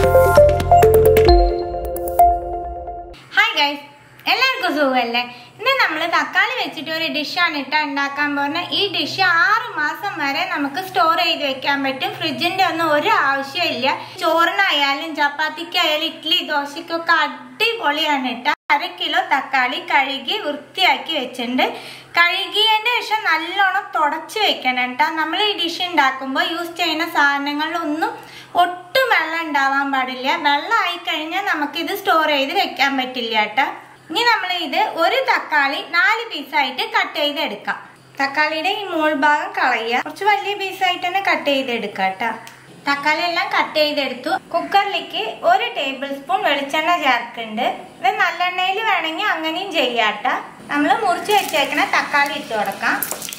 hi guys എല്ലാവർക്കും സുഖമല്ലേ ഇന്ന് നമ്മൾ തക്കാളി വെച്ചിട്ട് ഒരു ഡിഷാണ് ഇട്ട ഉണ്ടാക്കാൻ പോകുന്നത് ഈ ഡിഷ് ആറ് മാസം വരെ നമുക്ക് സ്റ്റോർ ചെയ്ത് വെക്കാൻ പറ്റും ഫ്രിഡ്ജിന്റെ ഒന്നും ഒരു ആവശ്യമില്ല ചോറിനായാലും ചപ്പാത്തിക്കായാലും ഇഡ്ഡലി ദോശയ്ക്കൊക്കെ അടിപൊളിയാണ് ഇട്ട അര കിലോ തക്കാളി കഴുകി വൃത്തിയാക്കി വെച്ചിട്ടുണ്ട് കഴുകിയതിന്റെ ശേഷം നല്ലോണം തുടച്ച് വെക്കണം കേട്ടോ നമ്മൾ ഈ ഡിഷ് ഉണ്ടാക്കുമ്പോൾ യൂസ് ചെയ്യുന്ന സാധനങ്ങളിലൊന്നും ഒട്ടും വെള്ളം ഉണ്ടാവാൻ പാടില്ല വെള്ളം ആയി കഴിഞ്ഞാൽ നമുക്ക് ഇത് സ്റ്റോർ ചെയ്ത് വെക്കാൻ പറ്റില്ല കേട്ടോ ഇനി നമ്മൾ ഇത് ഒരു തക്കാളി നാല് പീസായിട്ട് കട്ട് ചെയ്തെടുക്കാം തക്കാളിയുടെ ഈ മോൾ ഭാഗം കളയുക കുറച്ച് വലിയ പീസായിട്ട് തന്നെ കട്ട് ചെയ്തെടുക്കാം കേട്ടോ തക്കാളി എല്ലാം കട്ട് ചെയ്തെടുത്തു കുക്കറിലേക്ക് ഒരു ടേബിൾ സ്പൂൺ വെളിച്ചെണ്ണ ചേർക്കുന്നുണ്ട് ഇത് നല്ലെണ്ണയിൽ വേണമെങ്കിൽ അങ്ങനെയും ചെയ്യാട്ട നമ്മൾ മുറിച്ച് വെച്ചേക്കണ തക്കാളി ഇട്ട് കൊടുക്കാം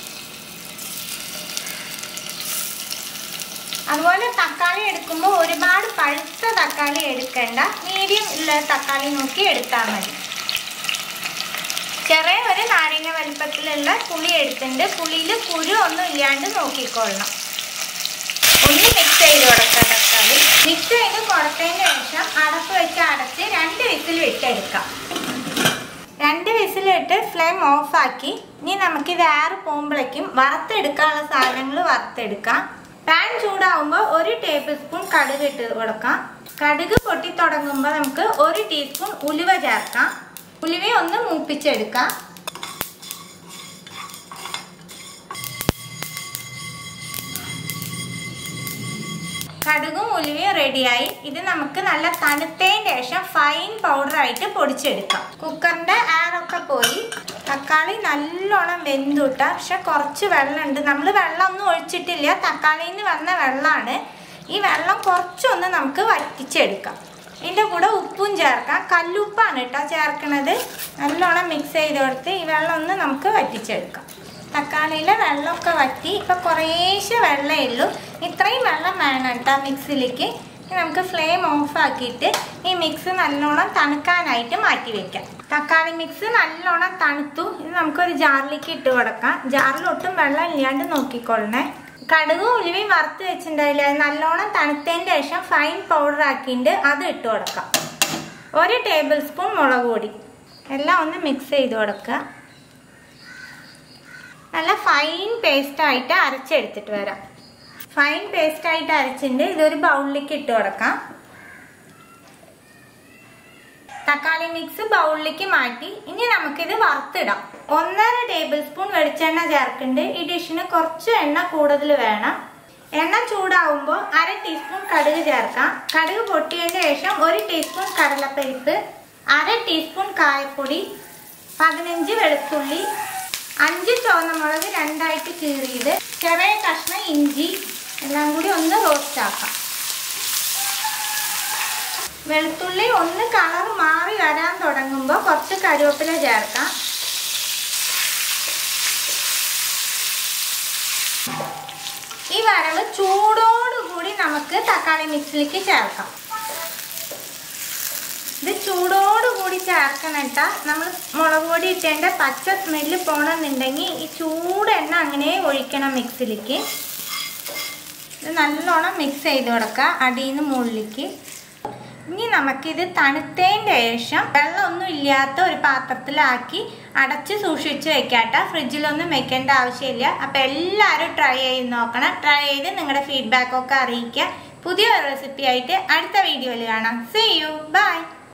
അതുപോലെ തക്കാളി എടുക്കുമ്പോൾ ഒരുപാട് പഴുത്ത തക്കാളി എടുക്കേണ്ട മീഡിയം ഉള്ള തക്കാളി നോക്കി എടുത്താൽ മതി ചെറിയ ഒരു നാരങ്ങ വലിപ്പത്തിലുള്ള പുളി എടുത്തിട്ടുണ്ട് പുളിയിൽ കുരു ഒന്നും ഇല്ലാണ്ട് നോക്കിക്കൊള്ളണം ഒന്ന് മിക്സ് ചെയ്ത് കൊടുക്കാം തക്കാളി മിക്സ് ചെയ്ത് കൊടുത്തതിന് ശേഷം അടപ്പ് വെച്ച് അടച്ച് രണ്ട് വിസിൽ വിട്ടെടുക്കാം രണ്ട് വിസിലിട്ട് ഫ്ലെയിം ഓഫാക്കി ഇനി നമുക്കിത് ഏറ് പോകുമ്പോഴേക്കും വറുത്തെടുക്കാനുള്ള സാധനങ്ങൾ വറുത്തെടുക്കാം പാൻ ചൂടാവുമ്പോൾ ഒരു ടേബിൾ സ്പൂൺ കടുക് ഇട്ട് കൊടുക്കാം കടുക് പൊട്ടി തുടങ്ങുമ്പോൾ നമുക്ക് ഒരു ടീസ്പൂൺ ഉലുവ ചേർക്കാം ഉലുവ ഒന്ന് മൂപ്പിച്ചെടുക്കാം കടുകും ഉലുവയും റെഡിയായി ഇത് നമുക്ക് നല്ല തണുത്തതിന് ശേഷം ഫൈൻ പൗഡർ ആയിട്ട് പൊടിച്ചെടുക്കാം കുക്കറിന്റെ എയറൊക്കെ പോയി തക്കാളി നല്ലോണം വെന്തുട്ട പക്ഷെ കുറച്ച് വെള്ളമുണ്ട് നമ്മൾ വെള്ളമൊന്നും ഒഴിച്ചിട്ടില്ല തക്കാളിയിൽ നിന്ന് വന്ന വെള്ളമാണ് ഈ വെള്ളം കുറച്ചൊന്ന് നമുക്ക് വറ്റിച്ചെടുക്കാം ഇതിൻ്റെ കൂടെ ഉപ്പും ചേർക്കാം കല്ലുപ്പാണ് കേട്ടോ ചേർക്കണത് നല്ലോണം മിക്സ് ചെയ്ത് കൊടുത്ത് ഈ വെള്ളം ഒന്ന് നമുക്ക് വറ്റിച്ചെടുക്കാം തക്കാളിയിലെ വെള്ളമൊക്കെ വറ്റി ഇപ്പം കുറേശ്ശെ വെള്ളമേ ഉള്ളൂ ഇത്രയും വെള്ളം വേണം കേട്ടോ മിക്സിലേക്ക് ഇനി നമുക്ക് ഫ്ലെയിം ഓഫ് ആക്കിയിട്ട് ഈ മിക്സ് നല്ലോണം തണുക്കാനായിട്ട് മാറ്റി വെക്കാം തക്കാളി മിക്സ് നല്ലോണം തണുത്തു ഇത് നമുക്കൊരു ജാറിലേക്ക് ഇട്ട് കൊടുക്കാം ജാറിൽ ഒട്ടും വെള്ളം ഇല്ലാണ്ട് നോക്കിക്കൊള്ളണേ കടുകും ഉലുവയും വറുത്ത് വെച്ചിട്ടുണ്ടായില്ല അത് നല്ലോണം തണുത്തതിന് ശേഷം ഫൈൻ പൗഡർ ആക്കിയിട്ട് അത് ഇട്ട് കൊടുക്കാം ഒരു ടേബിൾ സ്പൂൺ മുളക് പൊടി എല്ലാം ഒന്ന് മിക്സ് ചെയ്ത് കൊടുക്കുക നല്ല ഫൈൻ പേസ്റ്റ് ആയിട്ട് അരച്ചെടുത്തിട്ട് വരാം ഫൈൻ പേസ്റ്റ് ആയിട്ട് അരച്ചിട്ടുണ്ട് ഇതൊരു ബൗളിലേക്ക് ഇട്ട് കൊടുക്കാം തക്കാളി മിക്സ് ബൗളിലേക്ക് മാറ്റി ഇനി നമുക്കിത് വറുത്തിടാം ഒന്നര ടേബിൾ സ്പൂൺ വെളിച്ചെണ്ണ ചേർക്കുന്നുണ്ട് ഈ ഡിഷിന് കുറച്ച് എണ്ണ കൂടുതൽ വേണം എണ്ണ ചൂടാവുമ്പോൾ അര ടീസ്പൂൺ കടുക് ചേർക്കാം കടുക് പൊട്ടിയതിന് ശേഷം ഒരു ടീസ്പൂൺ കടലപ്പരിപ്പ് അര ടീസ്പൂൺ കായപ്പൊടി പതിനഞ്ച് വെളുത്തുള്ളി അഞ്ച് ചുവന്നമുളക് രണ്ടായിട്ട് കീറിയത് ചെറിയ കഷ്ണം ഇഞ്ചി എല്ലാം കൂടി ഒന്ന് റോസ്റ്റ് ആക്കാം വെളുത്തുള്ളി ഒന്ന് കളർ മാറി വരാൻ തുടങ്ങുമ്പോൾ കുറച്ച് കരുവേപ്പില ചേർക്കാം ഈ വരവ് ചൂടോടുകൂടി നമുക്ക് തക്കാളി മിക്സിലേക്ക് ചേർക്കാം ഇത് ചൂടോടുകൂടി ചേർക്കണം കേട്ടാ നമ്മൾ മുളക് പൊടി ഇട്ടേണ്ട പച്ച സ്മെല്ല് പോകണമെന്നുണ്ടെങ്കിൽ ഈ ചൂടെണ്ണ അങ്ങനെ ഒഴിക്കണം മിക്സിലേക്ക് ഇത് നല്ലോണം മിക്സ് ചെയ്ത് കൊടുക്കുക അടിയിൽ നിന്ന് മുകളിലേക്ക് ഇനി നമുക്കിത് തണുത്തതിൻ്റെ ശേഷം വെള്ളമൊന്നും ഇല്ലാത്ത ഒരു പാത്രത്തിലാക്കി അടച്ച് സൂക്ഷിച്ച് വെക്കാട്ട ഫ്രിഡ്ജിലൊന്നും വെക്കേണ്ട ആവശ്യമില്ല അപ്പോൾ എല്ലാവരും ട്രൈ ചെയ്ത് നോക്കണം ട്രൈ ചെയ്ത് നിങ്ങളുടെ ഫീഡ്ബാക്കൊക്കെ അറിയിക്കുക പുതിയ റെസിപ്പി ആയിട്ട് അടുത്ത വീഡിയോയിൽ കാണാം സീ യു ബൈ